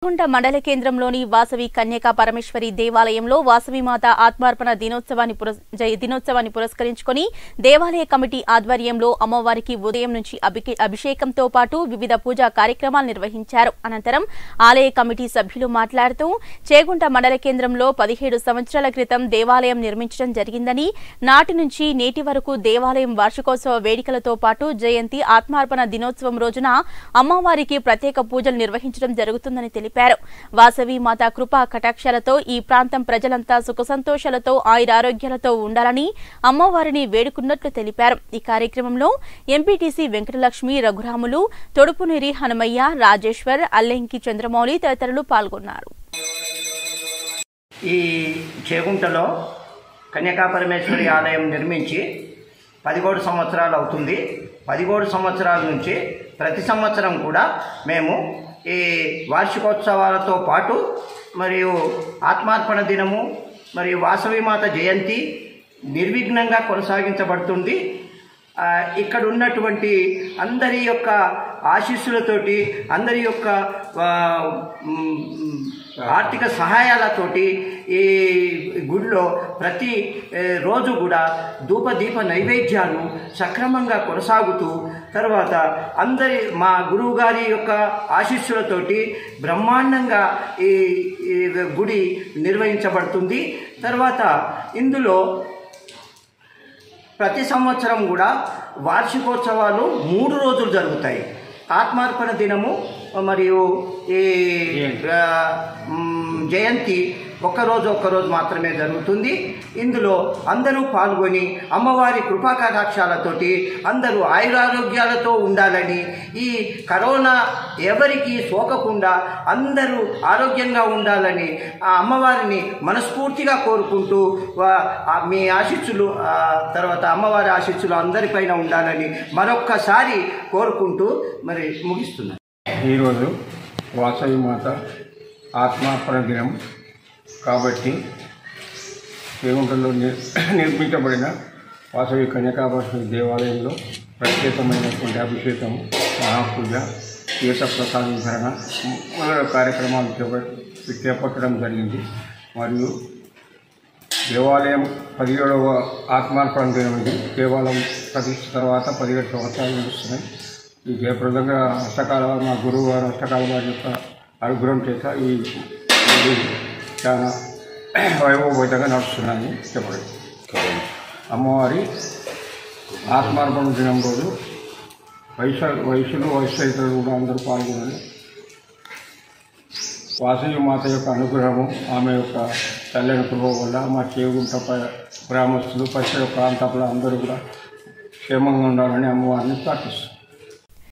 కుంట మండల కేంద్రంలోని వాసవి కన్యకా పరమేశ్వరి దేవాలయంలో వాసవి మాత ఆత్మార్పణ దినోత్సవాన్ని పురస్- జయ- దినోత్సవాన్ని పురస్కరించుకొని దేవాలయ కమిటీ ఆధ్వర్యంలో అమ్మవారికి ఉదయం నుంచి అభికే- అభిషేకంతో పాటు వివిధ పూజా కార్యక్రమాలు నిర్వహించారు అనంతరం ఆలయ కమిటీ సభ్యులు మాట్లాడుతూ చేగుంట మండల కేంద్రంలో పదిహేడు సంవత్సరాల క్రితం దేవాలయం నిర్మించడం జరిగిందని నాటి నుంచి నేటి వరకు దేవాలయం వార్షికోత్సవ వేడుకలతో పాటు జయంతి ఆత్మార్పణ దినోత్సవం రోజున అమ్మవారికి ప్రత్యేక పూజలు నిర్వహించడం జరుగుతుందని తెలిపారు వాసవి మాత కృపా కటాక్షాలతో ఈ ప్రాంతం ప్రజలంతా సుఖ సంతోషాలతో ఆయురారోగ్యాలతో ఉండాలని అమ్మవారిని వేడుకున్నట్లు తెలిపారు ఈ కార్యక్రమంలో ఎంపీటీసీ వెంకటలక్ష్మి రఘురాములు తొడుపునేరి హనుమయ్య రాజేశ్వర్ అల్లెంకి చంద్రమౌళి తదితరులు పాల్గొన్నారు ఈ చేగుంటలో కన్యకాపరమేశ్వరి ఆలయం నిర్మించి పదిహేడు సంవత్సరాలు అవుతుంది పదిహేడు సంవత్సరాల నుంచి ప్రతి సంవత్సరం కూడా మేము ఈ వార్షికోత్సవాలతో పాటు మరియు ఆత్మార్పణ దినము మరియు వాసవిమాత జయంతి నిర్విఘ్నంగా కొనసాగించబడుతుంది ఆ, ఇక్కడ ఉన్నటువంటి అందరి యొక్క ఆశీస్సులతోటి అందరి యొక్క ఆ, మ్, మ్, ఆర్థిక సహాయాలతోటి ఈ గుడిలో ప్రతి ఏ, రోజు కూడా ధూపదీప నైవేద్యాలు సక్రమంగా కొనసాగుతూ తర్వాత అందరి మా గురువు గారి యొక్క ఆశీస్సులతోటి బ్రహ్మాండంగా ఈ ఈ గుడి నిర్వహించబడుతుంది తర్వాత ఇందులో ప్రతి సంవత్సరం కూడా వార్షికోత్సవాలు మూడు రోజులు జరుగుతాయి ఆత్మార్పణ దినము మరియు ఈ ఆ, మ్, జయంతి ఒక్కరోజు ఒక్కరోజు మాత్రమే జరుగుతుంది ఇందులో అందరూ పాల్గొని అమ్మవారి కృపా కటాక్షాలతోటి అందరూ ఆయురారోగ్యాలతో ఉండాలని ఈ కరోనా ఎవరికి సోకకుండా అందరూ ఆరోగ్యంగా ఉండాలని ఆ అమ్మవారిని మనస్ఫూర్తిగా కోరుకుంటూ వా- ఆ మీ ఆశీస్సులు ఆ తర్వాత అమ్మవారి ఆశీస్సులు అందరిపైన ఉండాలని మరొక్కసారి కోరుకుంటూ మరి ముగిస్తున్నాను ఈరోజు వాసవి మాత ఆత్మార్పణ దినం కాబట్టి శ్రీగుంటలో నిర్ నిర్మించబడిన వాసవి కన్యకాపరమేశ్వరి దేవాలయంలో ప్రత్యేకమైనటువంటి అభిషేకం మహాపూజ తీర్థ ప్రసాదీకరణ మొదలైన కార్యక్రమాలు చేప- చేపట్టడం జరిగింది మరియు దేవాలయం పదిహేడవ ఆత్మార్పణ దినం ఇది దేవాలయం ప్రతిష్ఠ తర్వాత పదిహేడు సంవత్సరాలు నడుస్తున్నాయి ఈ జయప్రదంగా హస్తకాల మా గురువు గారు హస్తకాల వారి యొక్క అనుగ్రహం చేత ఈ ఇది చాలా వైభవపేతంగా నడుస్తున్నాయని చెప్పడం అమ్మవారి ఆత్మార్పణ దినం రోజు వయసు వయసులు వయసు కూడా అందరూ పాల్గొనాలి వాసవి మాత యొక్క అనుగ్రహము ఆమె యొక్క చల్లని కృప వల్ల మా చేగుంట ప- గ్రామస్తులు పరిసర ప్రాంతాల అందరూ కూడా క్షేమంగా ఉండాలని అమ్మవారిని ప్రార్థిస్తున్నాం